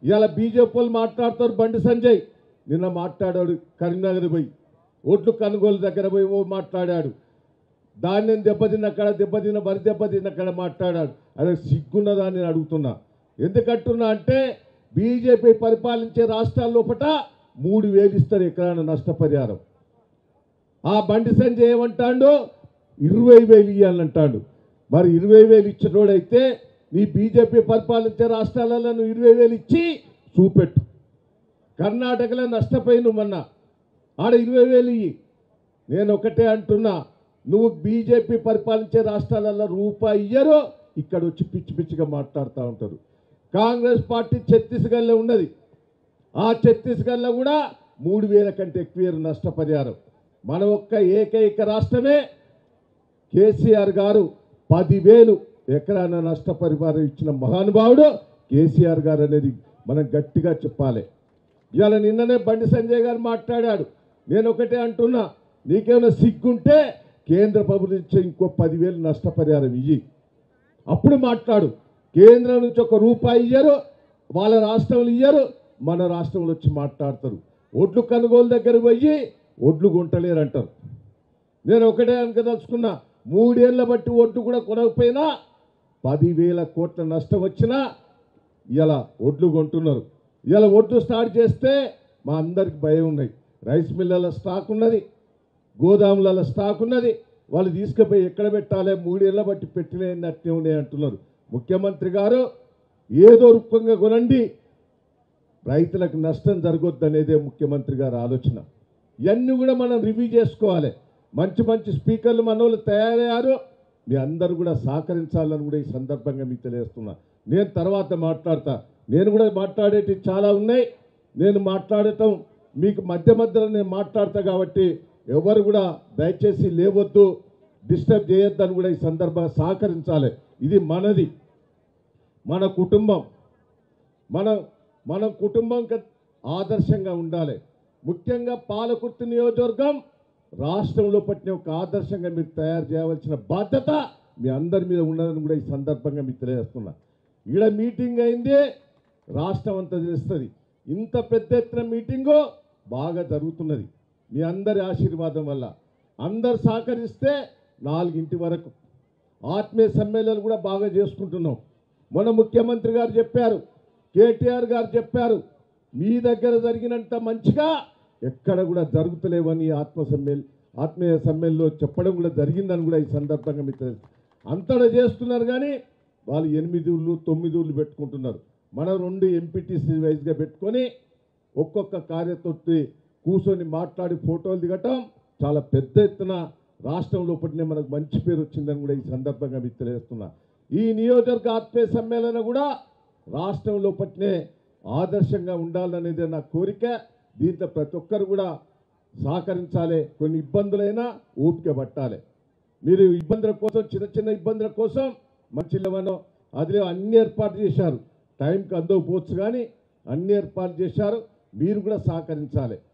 ఇవాళ బీజేపీ వాళ్ళు మాట్లాడుతారు బండి సంజయ్ నిన్న మాట్లాడాడు కరీంనగర్ పోయి ఓట్లు కొనుగోలు దగ్గర పోయి ఓ మాట్లాడాడు ధాన్యం దెబ్బతిన్నక్కడ దెబ్బతిన్న వరి దెబ్బతిన్నక్కడ మాట్లాడాడు అదే సిగ్గున్నదా అని నేను అడుగుతున్నా ఎందుకంటున్నా అంటే బీజేపీ పరిపాలించే రాష్ట్రాల లోపట మూడు వేలు ఇస్తారు ఎకరాన నష్టపరిహారం ఆ బండి సంజయ్ ఏమంటాడు ఇరవై వేలు ఇవ్వాలంటాడు మరి ఇరవై వేలు ఇచ్చినోడైతే నీ బీజేపీ పరిపాలించే రాష్ట్రాలలో నువ్వు ఇరవై వేలు ఇచ్చి చూపెట్టు కర్ణాటకలో నష్టపోయిన మొన్న ఆడ ఇరవై వేలు ఇయ్యి నేను ఒకటే అంటున్నా నువ్వు బీజేపీ పరిపాలించే రాష్ట్రాలలో రూపాయి ఇయ్యరు ఇక్కడ వచ్చి పిచ్చి పిచ్చిగా మాట్లాడుతూ ఉంటారు కాంగ్రెస్ పార్టీ ఛత్తీస్గఢ్లో ఉన్నది ఆ ఛత్తీస్గఢ్లో కూడా మూడు వేల కంటే ఎక్కువ నష్టపరిహారం మన ఒక్క ఏకైక రాష్ట్రమే కేసీఆర్ గారు పదివేలు ఎకరాన నష్టపరిహారం ఇచ్చిన మహానుభావుడు కేసీఆర్ గారు అనేది మనం గట్టిగా చెప్పాలి ఇవాళ నిన్ననే బండి సంజయ్ గారు మాట్లాడాడు నేను ఒకటే అంటున్నా నీకేమైనా సిగ్గుంటే కేంద్ర ప్రభుత్వం ఇచ్చే ఇంకో పదివేలు నష్టపరిహారం ఇయ్యి అప్పుడు మాట్లాడు కేంద్రం నుంచి ఒక రూపాయి ఇయ్యరు వాళ్ళ రాష్ట్రంలో ఇయ్యరు మన రాష్ట్రంలో వచ్చి మాట్లాడతారు ఒడ్లు కొనుగోలు దగ్గర పోయి ఒడ్లు గుంటలేరు అంటారు నేను ఒకటే అనుకదలుచుకున్నా మూడేళ్ల బట్టి ఒడ్డు కూడా కొనకపోయినా పదివేల కోట్ల నష్టం వచ్చినా ఇలా ఒడ్లు కొంటున్నారు ఇలా ఒడ్లు స్టార్ట్ చేస్తే మా అందరికి భయం ఉన్నాయి రైస్ మిల్లుల స్టాక్ ఉన్నది గోదాములలో స్టాక్ ఉన్నది వాళ్ళు తీసుకుపోయి ఎక్కడ పెట్టాలి మూడేళ్ల బట్టి పెట్టినవి అట్టే ఉన్నాయి అంటున్నారు ముఖ్యమంత్రి గారు ఏదో రూపంగా కొనండి రైతులకు నష్టం జరగొద్దు అనేదే ముఖ్యమంత్రి గారి ఆలోచన ఇవన్నీ కూడా మనం రివ్యూ చేసుకోవాలి మంచి మంచి స్పీకర్లు మన వాళ్ళు తయారయ్యారు మీ అందరూ కూడా సహకరించాలని కూడా ఈ సందర్భంగా మీకు తెలియజేస్తున్నా నేను తర్వాత మాట్లాడతా నేను కూడా మాట్లాడేటి చాలా ఉన్నాయి నేను మాట్లాడటం మీకు మధ్య మధ్యలో నేను మాట్లాడతా కాబట్టి ఎవరు కూడా దయచేసి లేవద్దు డిస్టర్బ్ చేయొద్దని కూడా ఈ సందర్భంగా సహకరించాలి ఇది మనది మన కుటుంబం మన మన కుటుంబంకి ఆదర్శంగా ఉండాలి ముఖ్యంగా పాలకుర్తి నియోజకవర్గం రాష్ట్రంలో పట్టిన ఒక ఆదర్శంగా మీరు తయారు చేయవలసిన బాధ్యత మీ అందరి మీద ఉన్నదని కూడా ఈ సందర్భంగా మీకు తెలియజేస్తున్నా ఈడ మీటింగ్ అయింది రాష్ట్రం అంతా తెలుస్తుంది ఇంత పెద్ద ఎత్తున మీటింగు బాగా జరుగుతున్నది మీ అందరి ఆశీర్వాదం వల్ల అందరు సహకరిస్తే నాలుగింటి వరకు ఆత్మీయ సమ్మేళనాలు కూడా బాగా చేసుకుంటున్నాం మొన్న ముఖ్యమంత్రి గారు చెప్పారు కేటీఆర్ గారు చెప్పారు మీ దగ్గర జరిగినంత మంచిగా ఎక్కడ కూడా జరుగుతలేవని ఆత్మ సమ్మేళ ఆత్మీయ సమ్మేళనలో చెప్పడం కూడా జరిగిందని కూడా ఈ సందర్భంగా మీకు తెలుసు అంతటా చేస్తున్నారు కానీ వాళ్ళు ఎనిమిది ఊళ్ళు తొమ్మిది ఊళ్ళు పెట్టుకుంటున్నారు మన రెండు ఎంపీటీసీ వైజ్గా పెట్టుకొని ఒక్కొక్క కార్యతోటి కూర్చొని మాట్లాడి ఫోటోలు దిగటం చాలా పెద్ద ఎత్తున రాష్ట్రంలో పట్టిన మనకు మంచి పేరు వచ్చిందని కూడా ఈ సందర్భంగా మీకు తెలియజేస్తున్నా ఈ నియోజకవర్గ ఆత్మీయ సమ్మేళన కూడా రాష్ట్రంలో పట్టినే ఆదర్శంగా ఉండాలనేదే నా కోరిక దీంట్లో ప్రతి ఒక్కరు కూడా సహకరించాలి కొన్ని ఇబ్బందులైనా ఓపిక పట్టాలి మీరు ఇబ్బందుల కోసం చిన్న చిన్న ఇబ్బందుల కోసం మంచి లెవెనో అది అన్ని ఏర్పాటు చేశారు టైంకి అందకపోవచ్చు కానీ అన్ని ఏర్పాటు చేశారు మీరు కూడా సహకరించాలి